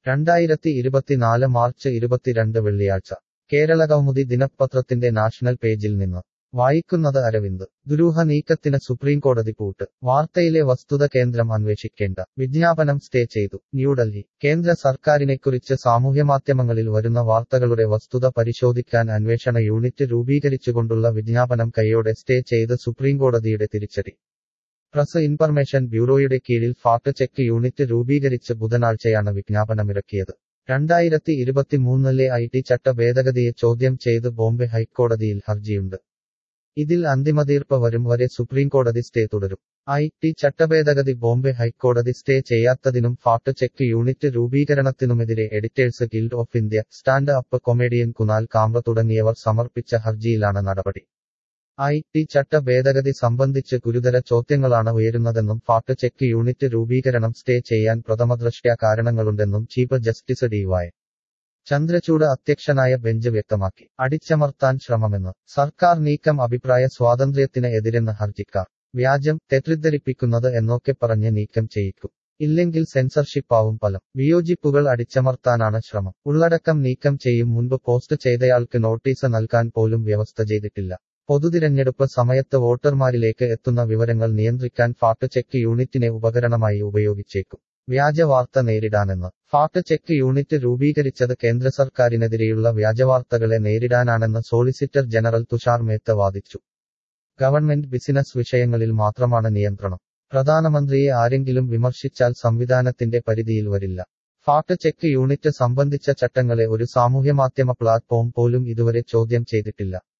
രണ്ടായിരത്തി ഇരുപത്തിനാല് മാർച്ച് ഇരുപത്തിരണ്ട് വെള്ളിയാഴ്ച കേരള കൗമുദി ദിനപത്രത്തിന്റെ നാഷണൽ പേജിൽ നിന്ന് വായിക്കുന്നത് അരവിന്ദ് ദുരൂഹ നീക്കത്തിന് സുപ്രീംകോടതി പൂട്ട് വാർത്തയിലെ വസ്തുത കേന്ദ്രം അന്വേഷിക്കേണ്ട വിജ്ഞാപനം സ്റ്റേ ചെയ്തു ന്യൂഡൽഹി കേന്ദ്ര സർക്കാരിനെക്കുറിച്ച് സാമൂഹ്യമാധ്യമങ്ങളിൽ വരുന്ന വാർത്തകളുടെ വസ്തുത പരിശോധിക്കാൻ അന്വേഷണ യൂണിറ്റ് രൂപീകരിച്ചുകൊണ്ടുള്ള വിജ്ഞാപനം കൈയോടെ സ്റ്റേ ചെയ്ത് സുപ്രീംകോടതിയുടെ തിരിച്ചടി പ്രസ് ഇൻഫർമേഷൻ ബ്യൂറോയുടെ കീഴിൽ ഫാക്ട് ചെക്ക് യൂണിറ്റ് രൂപീകരിച്ച് ബുധനാഴ്ചയാണ് വിജ്ഞാപനമിറക്കിയത് രണ്ടായിരത്തി ഇരുപത്തിമൂന്നിലെ ഐ ടി ചട്ട ഭേദഗതിയെ ചോദ്യം ചെയ്ത് ബോംബെ ഹൈക്കോടതിയിൽ ഹർജിയുണ്ട് ഇതിൽ അന്തിമതീർപ്പ് വരും വരെ സുപ്രീംകോടതി സ്റ്റേ തുടരും ഐ ടി ചട്ടഭേദഗതി ബോംബെ ഹൈക്കോടതി സ്റ്റേ ചെയ്യാത്തതിനും ഫാക്ട് ചെക്ക് യൂണിറ്റ് രൂപീകരണത്തിനുമെതിരെ editors guild of India stand up comedian Kunal Kamra തുടങ്ങിയവർ സമർപ്പിച്ച ഹർജിയിലാണ് നടപടി ഐ ടി ചട്ട ഭേദഗതി സംബന്ധിച്ച് ഗുരുതര ചോദ്യങ്ങളാണ് ഉയരുന്നതെന്നും ഫാക്ട് ചെക്ക് യൂണിറ്റ് രൂപീകരണം സ്റ്റേ ചെയ്യാൻ പ്രഥമദൃഷ്ട്യാ കാരണങ്ങളുണ്ടെന്നും chief justice D Y Chandrachud അധ്യക്ഷനായ ബെഞ്ച് വ്യക്തമാക്കി അടിച്ചമർത്താൻ ശ്രമമെന്ന് സർക്കാർ നീക്കം അഭിപ്രായ സ്വാതന്ത്ര്യത്തിന് എതിരെന്ന് ഹർജിക്കാർ വ്യാജം തെറ്റിദ്ധരിപ്പിക്കുന്നത് എന്നൊക്കെ പറഞ്ഞ് നീക്കം ചെയ്യിക്കും ഇല്ലെങ്കിൽ സെൻസർഷിപ്പാവും ഫലം വിയോജിപ്പുകൾ അടിച്ചമർത്താനാണ് ശ്രമം ഉള്ളടക്കം നീക്കം ചെയ്യും മുൻപ് പോസ്റ്റ് ചെയ്തയാൾക്ക് നോട്ടീസ് നൽകാൻ പോലും വ്യവസ്ഥ ചെയ്തിട്ടില്ല പൊതുതിരഞ്ഞെടുപ്പ് സമയത്ത് വോട്ടർമാരിലേക്ക് എത്തുന്ന വിവരങ്ങൾ നിയന്ത്രിക്കാൻ ഫാക്ട് ചെക്ക് യൂണിറ്റിനെ ഉപകരണമായി ഉപയോഗിച്ചേക്കും വ്യാജ വാർത്ത നേരിടാനെന്ന് ഫാക്ട് ചെക്ക് യൂണിറ്റ് രൂപീകരിച്ചത് കേന്ദ്ര സർക്കാരിനെതിരെയുള്ള വ്യാജവാർത്തകളെ നേരിടാനാണെന്ന് സോളിസിറ്റർ ജനറൽ തുഷാർ മേത്ത വാദിച്ചു ഗവൺമെന്റ് ബിസിനസ് വിഷയങ്ങളിൽ മാത്രമാണ് നിയന്ത്രണം പ്രധാനമന്ത്രിയെ ആരെങ്കിലും വിമർശിച്ചാൽ സംവിധാനത്തിന്റെ പരിധിയിൽ വരില്ല ഫാക്ട് ചെക്ക് യൂണിറ്റ് സംബന്ധിച്ച ചട്ടങ്ങളെ ഒരു സാമൂഹ്യമാധ്യമ പ്ലാറ്റ്ഫോം പോലും ഇതുവരെ ചോദ്യം ചെയ്തിട്ടില്ല